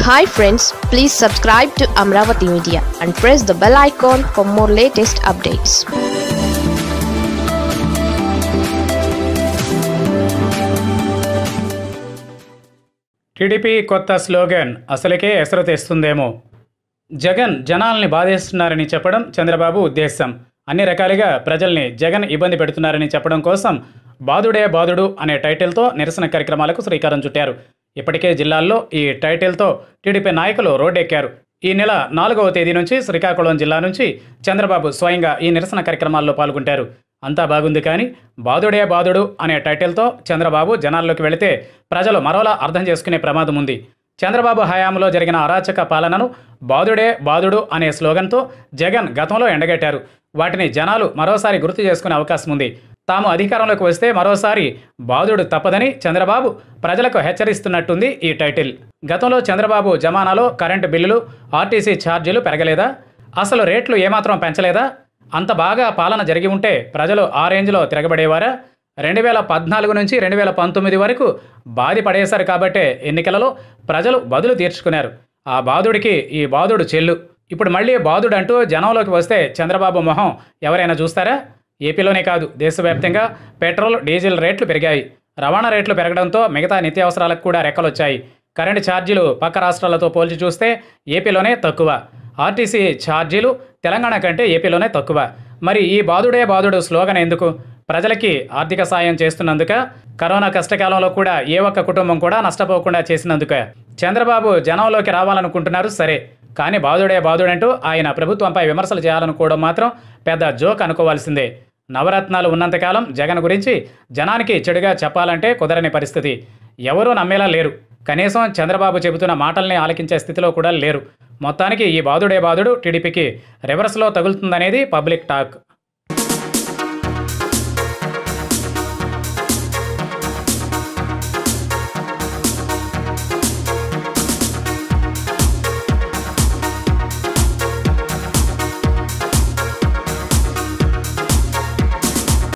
hi friends please subscribe to Amaravati media and press the bell icon for more latest updates TDP కొత్త slogan అసలుకే ఎసరు తెస్తుందేమో జగన్ జనాల్ని బాధేస్తున్నారని చెప్పడం చంద్రబాబు ఉద్దేశం అన్ని రకాలుగా ప్రజల్ని జగన్ ఇబ్బంది పెడుతున్నారని చెప్పడం కోసం బాదుడే బాదుడు అనే టైటిల్తో నిరసన కార్యక్రమాలకు శ్రీకారం చుట్టారు ఇప్పటికే జిల్లాల్లో ఈ టైటిల్తో టీడీపీ నాయకులు రోడ్డెక్కారు ఈ నెల నాలుగవ తేదీ నుంచి శ్రీకాకుళం జిల్లా నుంచి చంద్రబాబు స్వయంగా ఈ నిరసన కార్యక్రమాల్లో పాల్గొంటారు అంతా బాగుంది కానీ బాదుడే బాదుడు అనే టైటిల్తో చంద్రబాబు జనాల్లోకి వెళితే ప్రజలు మరోలా అర్థం చేసుకునే ప్రమాదం ఉంది చంద్రబాబు హయాంలో జరిగిన అరాచక పాలనను బాదుడే బాదుడు అనే స్లోగన్తో జగన్ గతంలో ఎండగట్టారు వాటిని జనాలు మరోసారి గుర్తు చేసుకునే అవకాశం ఉంది తాము అధికారంలోకి వస్తే మరోసారి బాదుడు తప్పదని చంద్రబాబు ప్రజలకు హెచ్చరిస్తున్నట్టుంది ఈ టైటిల్ గతంలో చంద్రబాబు జమానాలో కరెంటు బిల్లులు ఆర్టీసీ ఛార్జీలు పెరగలేదా అసలు రేట్లు ఏమాత్రం పెంచలేదా అంత బాగా పాలన జరిగి ఉంటే ప్రజలు ఆ రేంజ్లో తిరగబడేవారా రెండు వేల పద్నాలుగు నుంచి రెండు వేల పంతొమ్మిది వరకు బాధి పడేశారు కాబట్టే ఎన్నికలలో ప్రజలు బదులు తీర్చుకున్నారు ఆ బాధుడికి ఈ బాధుడు చెల్లు ఇప్పుడు మళ్ళీ బాధుడు అంటూ జనంలోకి వస్తే చంద్రబాబు మొహం ఎవరైనా చూస్తారా ఏపీలోనే కాదు దేశవ్యాప్తంగా పెట్రోల్ డీజిల్ రేట్లు పెరిగాయి రవాణా రేట్లు పెరగడంతో మిగతా నిత్యావసరాలకు కూడా రెక్కలొచ్చాయి కరెంటు ఛార్జీలు పక్క రాష్ట్రాలతో పోల్చి చూస్తే ఏపీలోనే తక్కువ ఆర్టీసీ ఛార్జీలు తెలంగాణ కంటే ఏపీలోనే తక్కువ మరి ఈ బాధుడే బాధుడు స్లోగన్ ఎందుకు ప్రజలకి ఆర్థిక సాయం చేస్తున్నందుక కరోనా కష్టకాలంలో కూడా ఏ ఒక్క కుటుంబం కూడా నష్టపోకుండా చేసినందుక చంద్రబాబు జనంలోకి రావాలనుకుంటున్నారు సరే కానీ బాధుడే బాధుడంటూ ఆయన ప్రభుత్వంపై విమర్శలు చేయాలనుకోవడం మాత్రం పెద్ద జోక్ అనుకోవాల్సిందే నవరత్నాలు ఉన్నంతకాలం జగన్ గురించి జనానికి చెడుగా చెప్పాలంటే కుదరని పరిస్థితి ఎవరూ నమ్మేలా లేరు కనీసం చంద్రబాబు చెబుతున్న మాటల్ని ఆలకించే స్థితిలో కూడా లేరు మొత్తానికి ఈ బాధుడే బాధుడు టీడీపీకి రివర్స్లో తగులుతుందనేది పబ్లిక్ టాక్